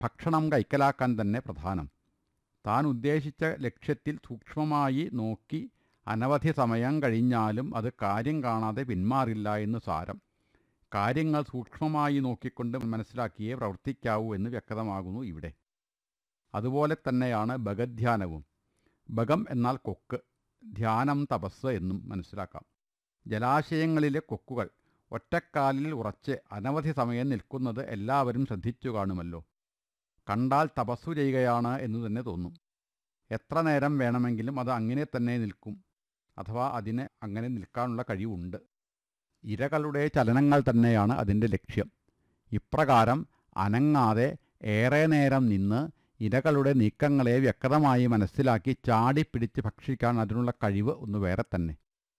ഭക്ഷണം കൈക്കലാക്കാൻ തന്നെ പ്രധാനം താൻ ഉദ്ദേശിച്ച ലക്ഷ്യത്തിൽ സൂക്ഷ്മമായി നോക്കി അനവധി സമയം കഴിഞ്ഞാലും അത് കാര്യം കാണാതെ പിന്മാറില്ല എന്ന് സാരം കാര്യങ്ങൾ സൂക്ഷ്മമായി നോക്കിക്കൊണ്ട് മനസ്സിലാക്കിയേ പ്രവർത്തിക്കാവൂ എന്ന് വ്യക്തമാകുന്നു ഇവിടെ അതുപോലെ തന്നെയാണ് ഭഗധ്യാനവും ഭഗം എന്നാൽ കൊക്ക് ധ്യാനം തപസ് എന്നും മനസ്സിലാക്കാം ജലാശയങ്ങളിലെ കൊക്കുകൾ ഒറ്റക്കാലിൽ ഉറച്ച് അനവധി സമയം നിൽക്കുന്നത് എല്ലാവരും ശ്രദ്ധിച്ചു കാണുമല്ലോ കണ്ടാൽ തപസ്സു ചെയ്യുകയാണ് എന്ന് തന്നെ തോന്നും എത്ര നേരം വേണമെങ്കിലും അത് അങ്ങനെ തന്നെ നിൽക്കും അഥവാ അതിന് അങ്ങനെ നിൽക്കാനുള്ള കഴിവുണ്ട് ഇരകളുടെ ചലനങ്ങൾ തന്നെയാണ് അതിൻ്റെ ലക്ഷ്യം ഇപ്രകാരം അനങ്ങാതെ ഏറെ നേരം നിന്ന് ഇരകളുടെ നീക്കങ്ങളെ വ്യക്തമായി മനസ്സിലാക്കി ചാടിപ്പിടിച്ച് ഭക്ഷിക്കാൻ അതിനുള്ള കഴിവ് ഒന്ന് വേറെ തന്നെ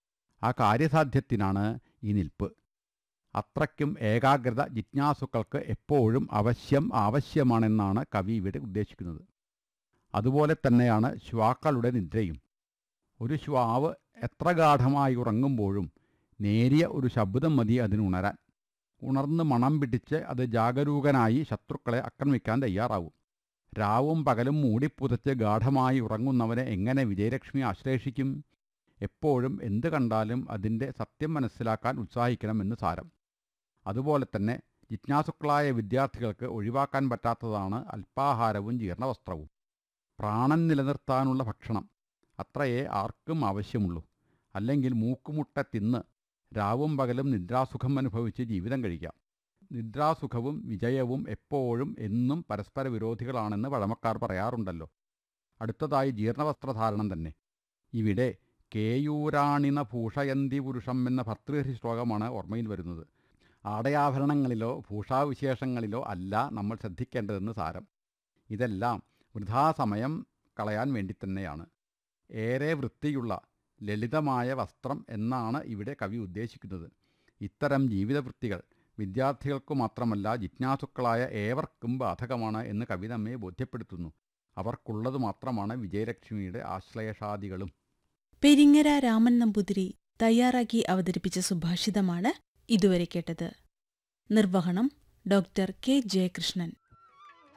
ആ കാര്യസാധ്യത്തിനാണ് ഈ നിൽപ്പ് അത്രയ്ക്കും ഏകാഗ്രത ജിജ്ഞാസുക്കൾക്ക് എപ്പോഴും അവശ്യം ആവശ്യമാണെന്നാണ് കവി ഇവിടെ ഉദ്ദേശിക്കുന്നത് അതുപോലെ തന്നെയാണ് ശ്വാക്കളുടെ നിദ്രയും ഒരു ശ്വാവ് എത്ര ഗാഠമായി ഉറങ്ങുമ്പോഴും നേരിയ ഒരു ശബ്ദം മതി അതിനുണരാൻ ഉണർന്ന് മണം പിടിച്ച് അത് ജാഗരൂകനായി ശത്രുക്കളെ ആക്രമിക്കാൻ തയ്യാറാവും രാവും പകലും മൂടിപ്പുതച്ച് ഗാഠമായി ഉറങ്ങുന്നവനെ എങ്ങനെ വിജയലക്ഷ്മി ആശ്ലേഷിക്കും എപ്പോഴും എന്ത് കണ്ടാലും അതിൻ്റെ സത്യം മനസ്സിലാക്കാൻ ഉത്സാഹിക്കണമെന്ന് സാരം അതുപോലെ തന്നെ ജിജ്ഞാസുക്കളായ വിദ്യാർത്ഥികൾക്ക് ഒഴിവാക്കാൻ പറ്റാത്തതാണ് അല്പാഹാരവും ജീർണവസ്ത്രവും പ്രാണൻ നിലനിർത്താനുള്ള ഭക്ഷണം അത്രയേ ആർക്കും ആവശ്യമുള്ളൂ അല്ലെങ്കിൽ മൂക്കുമുട്ട തിന്ന് രാവും പകലും നിദ്രാസുഖം അനുഭവിച്ച് ജീവിതം കഴിക്കാം നിദ്രാസുഖവും വിജയവും എപ്പോഴും എന്നും പരസ്പര വിരോധികളാണെന്ന് പഴമക്കാർ പറയാറുണ്ടല്ലോ അടുത്തതായി ജീർണവസ്ത്രധാരണം തന്നെ ഇവിടെ കേയൂരാണിന ഭൂഷയന്തി പുരുഷം എന്ന ഭർതൃഹരി ശ്ലോകമാണ് ഓർമ്മയിൽ വരുന്നത് ആടയാഭരണങ്ങളിലോ ഭൂഷാവിശേഷങ്ങളിലോ അല്ല നമ്മൾ ശ്രദ്ധിക്കേണ്ടതെന്ന് സാരം ഇതെല്ലാം വൃഥാസമയം കളയാൻ വേണ്ടി തന്നെയാണ് ഏറെ വൃത്തിയുള്ള ലളിതമായ വസ്ത്രം എന്നാണ് ഇവിടെ കവി ഉദ്ദേശിക്കുന്നത് ഇത്തരം ജീവിതവൃത്തികൾ വിദ്യാർത്ഥികൾക്കു മാത്രമല്ല ജിജ്ഞാസുക്കളായ ഏവർക്കും ബാധകമാണ് എന്ന് കവി നമ്മെ ബോധ്യപ്പെടുത്തുന്നു അവർക്കുള്ളത് മാത്രമാണ് വിജയലക്ഷ്മിയുടെ ആശ്ലേഷാദികളും പെരിങ്ങര രാമൻ നമ്പൂതിരി തയ്യാറാക്കി അവതരിപ്പിച്ച സുഭാഷിതമാണ് ഇതുവരെ കേട്ടത് നിർവഹണം ഡോക്ടർ കെ ജയകൃഷ്ണൻ